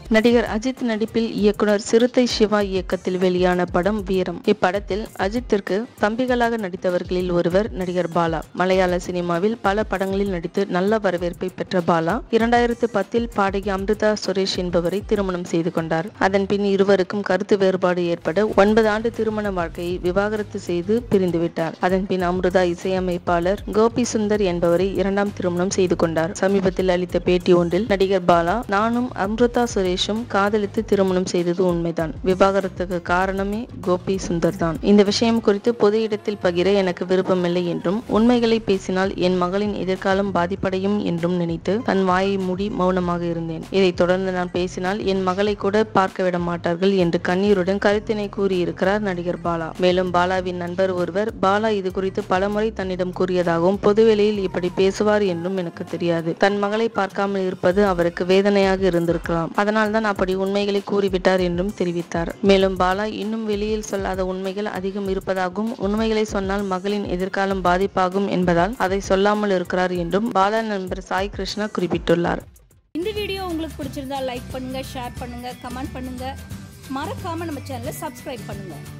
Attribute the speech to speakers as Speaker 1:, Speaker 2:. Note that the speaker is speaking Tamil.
Speaker 1: நடிகர் அஜித் நடிப்பில் இயக்குனர் சிறுத்தை சிவா இயக்கத்தில் வெளியான படம் வீரம் இப்படத்தில் அஜித்திற்கு தம்பிகளாக நடித்தவர்களில் ஒருவர் நடிகர் பாலா மலையாள சினிமாவில் பல படங்களில் நடித்து நல்ல வரவேற்பை பெற்ற பாலா இரண்டாயிரத்து பத்தில் பாடகி அம்ரிதா சுரேஷ் என்பவரை திருமணம் செய்து கொண்டார் அதன் பின் இருவருக்கும் கருத்து வேறுபாடு ஏற்பட ஒன்பது ஆண்டு திருமண வாழ்க்கையை விவாகரத்து செய்து பிரிந்துவிட்டார் அதன் பின் அம்ருதா இசையமைப்பாளர் கோபி சுந்தர் என்பவரை இரண்டாம் திருமணம் செய்து கொண்டார் சமீபத்தில் அளித்த பேட்டி ஒன்றில் நடிகர் பாலா நானும் அம்ருதா சுரேஷும் காதலித்து திருமணம் செய்தது உண்மைதான் விவாகரத்துக்கு காரணமே கோபி சுந்தர் தான் இந்த விஷயம் குறித்து பொது இடத்தில் பகிர எனக்கு விருப்பமில்லை என்றும் உண்மைகளை பேசினால் என் மகளின் எதிர்காலம் பாதிப்படையும் என்றும் நினைத்து தன் வாயை மூடி மௌனமாக இருந்தேன் இதைத் தொடர்ந்து நான் பேசினால் என் மகளை கூட பார்க்க விட மாட்டார்கள் என்று கண்ணீருடன் கருத்தினை கூறியிருக்கிறார் நடிகர் பாலா மேலும் பாலாவின் நண்பர் ஒருவர் பாலா இது குறித்து பலமுறை தன்னிடம் கூறியதாகவும் பொதுவெளியில் இப்படி பேசுவார் என்றும் எனக்கு தெரியாது தன் மகளை பார்க்காமல் இருப்பது அவருக்கு வேதனையாக இருந்திருக்கலாம் அதனால் தான் அப்படி உண்மைகளை கூறிவிட்டார் என்றும் தெரிவித்தார் மேலும் பாலா இன்னும் வெளியில் சொல்லாத உண்மைகள் அதிகம் இருப்பதாகவும் உண்மைகளை சொன்னால் மகளின் எதிர்காலம் பாதிப்பாகும் என்பதால் அதை சொல்லாமல் இருக்கிறார் என்றும் பாலா நண்பர் சாய் கிருஷ்ணா குறிப்பிட்டுள்ளார்
Speaker 2: இந்த வீடியோ உங்களுக்கு பிடிச்சிருந்தா லைக் பண்ணுங்க ஷேர் பண்ணுங்க கமெண்ட் பண்ணுங்க மறக்காம நம்ம சேனலை சப்ஸ்கிரைப் பண்ணுங்க